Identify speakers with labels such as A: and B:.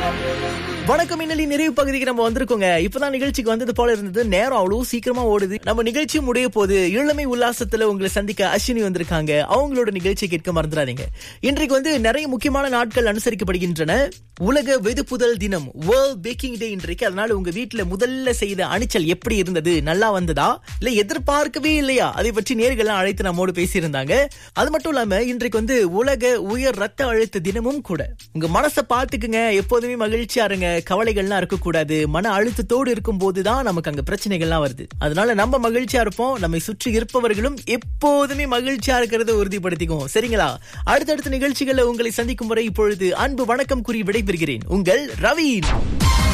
A: வணக்கம் இன்னலி நிறைவு பகுதிக்கு நம்ம வந்திருக்கோங்க இப்பதான் நிகழ்ச்சிக்கு வந்தது போல இருந்தது நேரம் அவ்வளவு சீக்கிரமா ஓடுது நம்ம நிகழ்ச்சி முடிய போது இளமை உல்லாசத்துல உங்களை சந்திக்க அஸ்வினி வந்திருக்காங்க அவங்களோட நிகழ்ச்சியை கேட்க மறந்துடாதீங்க இன்றைக்கு வந்து நிறைய முக்கியமான நாட்கள் அனுசரிக்கப்படுகின்றன உலக வெதுப்புதல் தினம் வேர்ல்ட் பேக்கிங் டே இன்றைக்கு அதனால உங்க வீட்டுல முதல்ல செய்த அணிச்சல் எப்படி இருந்தது நல்லா வந்ததா இல்ல எதிர்பார்க்கவே இல்லையா அதை பற்றி நேர்கள்லாம் அழைத்து நம்மோடு பேசியிருந்தாங்க அது மட்டும் இல்லாம இன்றைக்கு வந்து உலக உயர் ரத்த அழுத்த தினமும் கூட உங்க மனசை பார்த்துக்குங்க எப்போதுமே மகிழ்ச்சியா இருங்க கவலைகள்லாம் இருக்கக்கூடாது மன அழுத்தத்தோடு இருக்கும் போதுதான் நமக்கு அங்க பிரச்சனைகள்லாம் வருது அதனால நம்ம மகிழ்ச்சியா இருப்போம் நம்மை சுற்றி இருப்பவர்களும் எப்போதுமே மகிழ்ச்சியா இருக்கிறத உறுதிப்படுத்திக்குவோம் சரிங்களா அடுத்தடுத்த நிகழ்ச்சிகள்ல உங்களை சந்திக்கும் முறை இப்பொழுது அன்பு வணக்கம் கூறி விடைபெறுகிறேன் உங்கள் ரவீன்